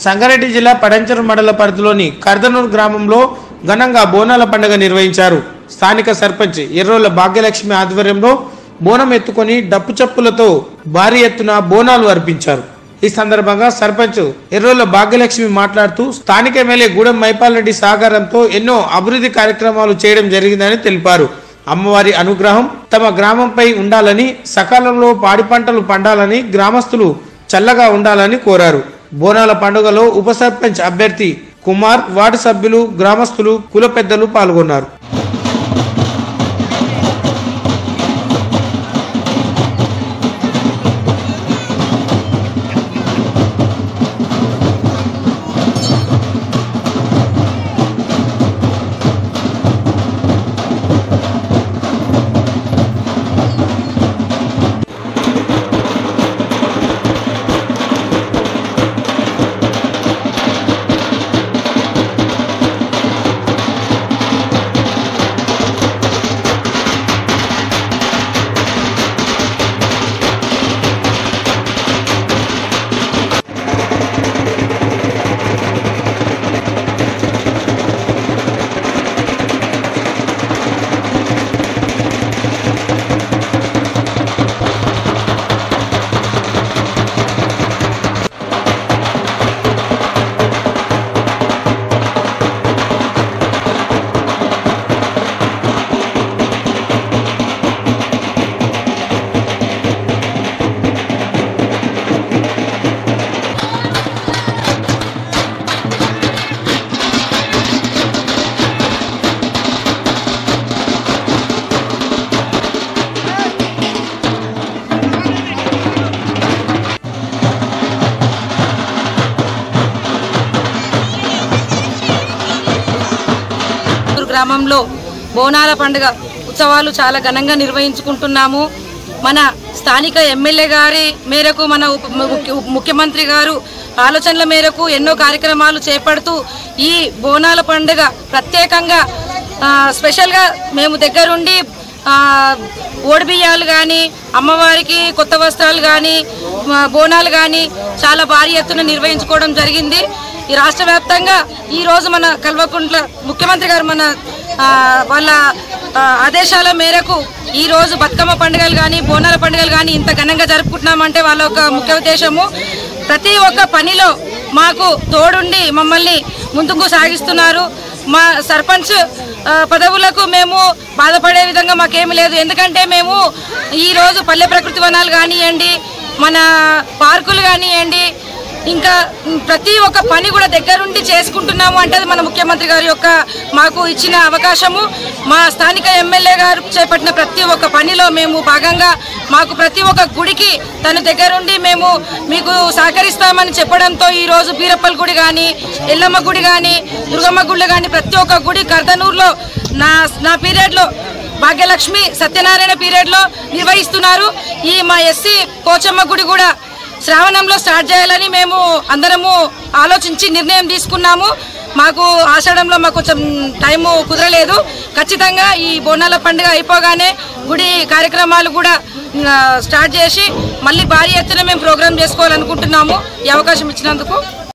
సంగారెడ్డి జిల్లా పడంచెరు మండల పరిధిలోని కర్దనూరు గ్రామంలో ఘనంగా బోనాల పండుగ నిర్వహించారు స్థానిక సర్పంచ్ ఎర్రోల భాగ్యలక్ష్మి ఆధ్వర్యంలో బోనం ఎత్తుకొని డప్పు చప్పులతో భారీ ఎత్తున బోనాలు అర్పించారు ఈ సందర్భంగా సర్పంచ్ ఎర్రోల భాగ్యలక్ష్మి మాట్లాడుతూ స్థానిక ఎమ్మెల్యే గూడెం మైపాల్ రెడ్డి సహకారంతో ఎన్నో అభివృద్ధి కార్యక్రమాలు చేయడం జరిగిందని తెలిపారు అమ్మవారి అనుగ్రహం తమ గ్రామంపై ఉండాలని సకాలంలో పాడి పంటలు పండాలని గ్రామస్తులు చల్లగా ఉండాలని కోరారు బోనాల పండుగలో ఉప సర్పంచ్ అభ్యర్థి కుమార్ వార్డు సభ్యులు గ్రామస్తులు కుల పెద్దలు పాల్గొన్నారు చిత్తూరు గ్రామంలో బోనాల పండుగ ఉత్సవాలు చాలా ఘనంగా నిర్వహించుకుంటున్నాము మన స్థానిక ఎమ్మెల్యే గారి మేరకు మన ఉప ముఖ్య- ముఖ్యమంత్రి గారు ఆలోచనల మేరకు ఎన్నో కార్యక్రమాలు చేపడుతూ ఈ బోనాల పండుగ ప్రత్యేకంగా ఆ, స్పెషల్గా మేము దగ్గరుండి ఆ, ఓడిబియ్యాలు కానీ అమ్మవారికి కొత్త వస్త్రాలు కానీ బోనాలు కానీ చాలా భారీ ఎత్తున నిర్వహించుకోవడం జరిగింది ఈ రాష్ట్ర వ్యాప్తంగా ఈ రోజు మన కల్వకుంట్ల ముఖ్యమంత్రి గారు మన ఆ, వాళ్ళ ఆ, ఆదేశాల మేరకు ఈ రోజు బతుకమ్మ పండుగలు కానీ బోనాల పండుగలు కానీ ఇంత ఘనంగా జరుపుకుంటున్నామంటే వాళ్ళ ఒక ముఖ్య ఉద్దేశము ప్రతి ఒక్క పనిలో మాకు తోడుండి మమ్మల్ని ముందుకు సాగిస్తున్నారు మా సర్పంచ్ ఆ, పదవులకు మేము బాధపడే విధంగా మాకేమీ లేదు ఎందుకంటే మేము ఈరోజు పల్లె ప్రకృతి వనాలు కానివ్వండి మన పార్కులు కానివ్వండి ఇంకా ప్రతి ఒక్క పని కూడా దగ్గరుండి చేసుకుంటున్నాము అంటే అది మన ముఖ్యమంత్రి గారి యొక్క మాకు ఇచ్చిన అవకాశము మా స్థానిక ఎమ్మెల్యే గారు చేపట్టిన ప్రతి ఒక్క పనిలో మేము భాగంగా మాకు ప్రతి ఒక్క గుడికి తన దగ్గరుండి మేము మీకు సహకరిస్తామని చెప్పడంతో ఈరోజు బీరప్పల గుడి కానీ ఎల్లమ్మ గుడి కానీ దుర్గమ్మ గుడి కానీ ప్రతి ఒక్క గుడి కర్దనూరులో నా నా పీరియడ్లో భాగ్యలక్ష్మి సత్యనారాయణ పీరియడ్లో నిర్వహిస్తున్నారు ఈ మా ఎస్సీ పోచమ్మ గుడి కూడా శ్రావణంలో స్టార్ట్ చేయాలని మేము అందరము ఆలోచించి నిర్ణయం తీసుకున్నాము మాకు ఆషాఢంలో మాకు కొంచెం టైము కుదరలేదు ఖచ్చితంగా ఈ బోనాల పండుగ అయిపోగానే గుడి కార్యక్రమాలు కూడా ఆ, స్టార్ట్ చేసి మళ్ళీ భారీ ఎత్తున మేము ప్రోగ్రామ్ చేసుకోవాలనుకుంటున్నాము ఈ అవకాశం ఇచ్చినందుకు